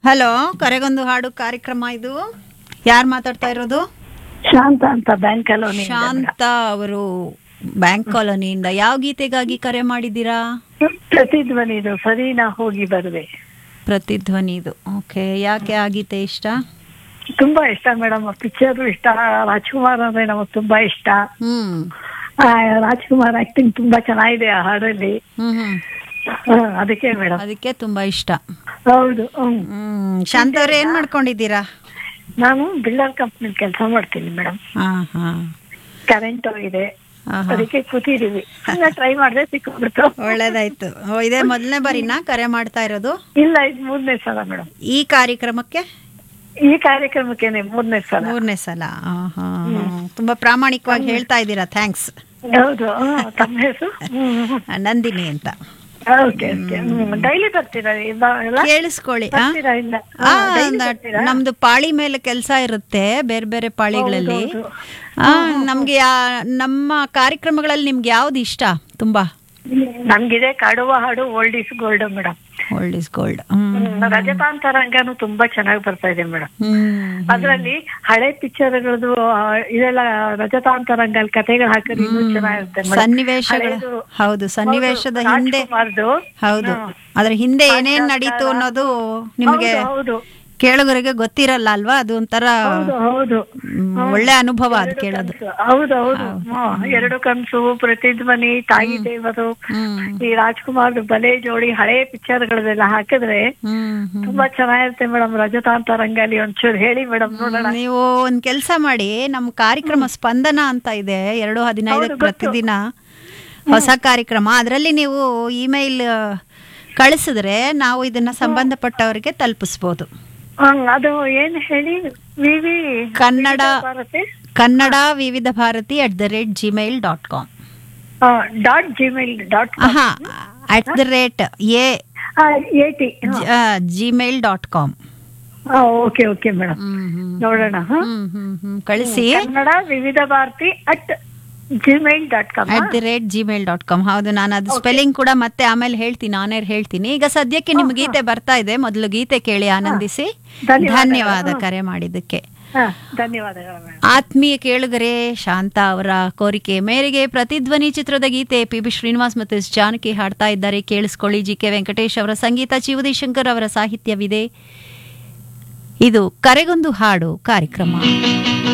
Hello ಕರೆಗೊಂದು ಹಾಡು ಕಾರ್ಯಕ್ರಮ ಇದು ಯಾರು ಮಾತಾಡ್ತಾ ಇರೋದು ಶಾಂತ ಅಂತ ಬ್ಯಾಂಕ್ ಕಾಲೋನಿ ಶಾಂತ ಅವರು ಬ್ಯಾಂಕ್ ಕಾಲೋನಿಯಿಂದ ಯಾವ ಗೀತೆಗಾಗಿ ಕರೆ ಮಾಡಿದ್ದೀರಾ ಪ್ರತಿಧ್ವನಿ ಇದು ಸರಿ ನಾ ಹೋಗಿ ಬರುವೆ ಪ್ರತಿಧ್ವನಿದು ಓಕೆ ಯಾಕೆ ಆ ಗೀತೆ ಇಷ್ಟ ತುಂಬಾ ಇಷ್ಟ ಮೇಡಮ್ ಪಿಕ್ಚರ್ ಇಷ್ಟ ರಾಜ್ಕುಮಾರ್ ಅಂದ್ರೆ ನಮಗ್ ತುಂಬಾ ಇಷ್ಟ ಹ್ಮ್ ಆ, ರಾಜ್ಕುಮಾರ್ ಆಕ್ಟಿಂಗ್ ತುಂಬಾ ಚೆನ್ನಾಗಿದೆ ಆ ಹಾಡಲ್ಲಿ ಹ್ಮ್ ಹ್ಮ್ ಹ, ಅದಕ್ಕೆ ಮೇಡಮ್ ಅದಕ್ಕೆ ತುಂಬಾ ಇಷ್ಟ ಹೌದು ಹ್ಮ್ ಹ್ಮ್ ಶಾಂತ ಅವ್ರೆ ಏನ್ ಮಾಡ್ಕೊಂಡಿದ್ದೀರಾ ನಾನು ಬಿಲ್ಡರ್ ಕಂಪ್ನಿ ಕೆಲಸ ಮಾಡ್ತೀನಿ ಮೇಡಮ್ ಹಾ ಹಾ ಕರೆಂಟ್ ಹೋಗಿದೆ ಆಹಾ. ಅದಕ್ಕೆ ಕೂತಿದೀವಿ ಹಂಗ ಟ್ರೈ ಮಾಡಿದೆ ಸಿಕ್ಬಿಡ್ತು ಒಳ್ಳೇದಾಯ್ತು ಓ, ಇದೇ ಮೊದಲನೇ ಬಾರಿನಾ ಕರೆ ಮಾಡ್ತಾ ಇರೋದು ಇಲ್ಲ ಇದು ಮೂರನೇ ಸಲ ಮೇಡಮ್ ಈ ಕಾರ್ಯಕ್ರಮಕ್ಕೆ ಈ ಕಾರ್ಯಕ್ರಮಕ್ಕೇನೆ ಮೂರನೇ ಸಲ ಮೂರನೇ ಸಲ ಆಹಾ. ತುಂಬಾ ಪ್ರಾಮಾಣಿಕವಾಗಿ ಹೇಳ್ತಾ ಇದ್ದೀರಾ ಥ್ಯಾಂಕ್ಸ್ ಹೌದು ಹ, ತಮ್ಮ ಹೆಸರು ಹ್ಮ್ ನಂದಿನಿ ಅಂತ ಓಕೆ ಓಕೆ ಡೈಲಿ ಬರ್ತೀರಾ ಇವ- ಎಲ್ಲ ಕೇಳಿಸ್ಕೊಳ್ಳಿ ಆ? ಬರ್ತೀರಾ ಇಲ್ಲ ಆ, ಹಾ, daily ನ- ಬರ್ತೀರಾ? ನಮ್ದು ಪಾಳಿ ಮೇಲೆ ಕೆಲಸ ಇರುತ್ತೆ ಬೇರೆ ಬೇರೆ ಪಾಳಿಗಳಲ್ಲಿ ಹೌದು, ಆ, ನಮ್ಗೆ ಯಾ- ನಮ್ಮ ಕಾರ್ಯಕ್ರಮಗಳಲ್ಲಿ ನಿಮ್ಗೆ ಯಾವ್ದು ಇಷ್ಟ ತುಂಬಾ ನಮ್ಗಿದೆ ಕಾಡುವ ಹಾಡು old is gold madam old is gold hmm ರಜತಾಂತರಂಗನು ತುಂಬಾ ಚೆನ್ನಾಗಿ ಬರ್ತಾ ಇದೆ ಮೇಡಮ್ ಹ್ಮ್ ಅದ್ರಲ್ಲಿ ಹಳೆ ಪಿಕ್ಚರ್ಗಳದು ಇದೆಲ್ಲ ರಜತಾಂತರಂಗ ಕಥೆಗಳು ಹಾಕಿದ್ರೆ ಇನ್ನೂ ಚೆನ್ನಾಗಿರುತ್ತೆ madam. ಸನ್ನಿವೇಶಗಳ ಹಳೇದು, ಹೌದು ಸನ್ನಿವೇಶದ ಹೌದು, ಹಿಂದೆ ರಾಜ್ಕುಮಾರ್ದು. ಹೌದು ಹ್ಮ್. ಅದ್ರ ಹಿಂದೆ ಏನೇನ್ ನಡೀತು ಅನ್ನೋದು ನಿಮಗೆ ಹೌದು, ಹೌದು ಕೇಳುಗರಿಗೆ ಗೊತ್ತಿರಲ್ಲ ಅಲ್ವಾ ಅದು ಒಂಥರ ಹೌದು ಹೌದು ಹ್ಮ್, ಒಳ್ಳೆ ಅನುಭವ ಅದು ಕೇಳೋದು ಹೌದು ಹೌದು ಹ್ಮ್. ಎರಡು ಕನ್ಸು ಪ್ರತಿಧ್ವನಿ ತಾಯಿ ದೇವರು ಹ್ಮ್ ಈ ರಾಜ್ಕುಮಾರ್ ಬಲೆ ಜೋಡಿ ಹಳೆ ಪಿಕ್ಚರ್ಗಳದೆಲ್ಲ ಹಾಕಿದ್ರೆ ಹ್ಮ್ ಹ್ಮ್. ತುಂಬಾ ಚೆನ್ನಾಗಿರುತ್ತೆ ಮೇಡಮ್ ರಜತಾಂತ ರಂಗಾಲಿ ಒಂಚೂರು ಹೇಳಿ ಮೇಡಮ್ ನೋಡೋಣ ನೀವು ಒಂದ್ ಕೆಲ್ಸ ಮಾಡಿ ನಮ್ಮ ಕಾರ್ಯಕ್ರಮ ಸ್ಪಂದನ ಅಂತ ಇದೆ ಎರಡು ಹದಿನೈದಕ್ಕೆ ಪ್ರತಿದಿನ ಹೊಸ ಕಾರ್ಯಕ್ರಮ ಅದರಲ್ಲಿ ನೀವು ಇಮೇಲ್ ಕಳಿಸಿದ್ರೆ ನಾವು ಇದನ್ನ ಸಂಬಂಧಪಟ್ಟವರಿಗೆ ತಲುಪಿಸ್ಬೋದು ಹ್ಮ್, ಅದು ಏನ್ ಹೇಳಿ ವಿವಿ Kannada Bharati Kannada Vividh Bharati at the rate Gmail dot com dot Gmail dot ಹಾ at the rate A at Gmail dot com okay okay madam ನೋಡೋಣ ಹ? ಹ್ಮ್ ಹ್ಮ್ ಹ್ಮ್ ಕಳಿಸಿ Kannada Vividh Bharati at Gmail dot com at the rate Gmail dot com ಹೌದು ನಾನು ಅದು spelling ಕೂಡ ಮತ್ತೆ ಆಮೇಲೆ ಹೇಳ್ತೀನಿ ಆನೇರ್ ಹೇಳ್ತೀನಿ ಈಗ ಸದ್ಯಕ್ಕೆ ನಿಮ್ ಗೀತೆ ಬರ್ತಾ ಇದೆ ಮೊದಲು ಗೀತೆ ಕೇಳಿ ಆನಂದಿಸಿ ಧನ್ಯವಾದಗಳು. ಧನ್ಯವಾದ ಕರೆ ಮಾಡಿದ್ದಕ್ಕೆ ಧನ್ಯವಾದಗಳು ಮೇಡಮ್ ಆತ್ಮೀಯ ಕೇಳುಗರೆ ಶಾಂತ ಅವರ ಕೋರಿಕೆ ಮೇರೆಗೆ ಪ್ರತಿಧ್ವನಿ ಚಿತ್ರದ ಗೀತೆ ಪಿ ಬಿ ಶ್ರೀನಿವಾಸ್ ಮತ್ತು ಎಸ್ ಜಾನಕಿ ಹಾಡ್ತಾ ಇದ್ದಾರೆ ಕೇಳಿಸ್ಕೊಳ್ಳಿ ಜಿ ಕೆ ವೆಂಕಟೇಶ್ ಅವರ ಸಂಗೀತ ಚಿವುದಿ ಶಂಕರ್ ಅವರ ಸಾಹಿತ್ಯವಿದೆ ಇದು ಕರೆಗೊಂದು ಹಾಡು ಕಾರ್ಯಕ್ರಮ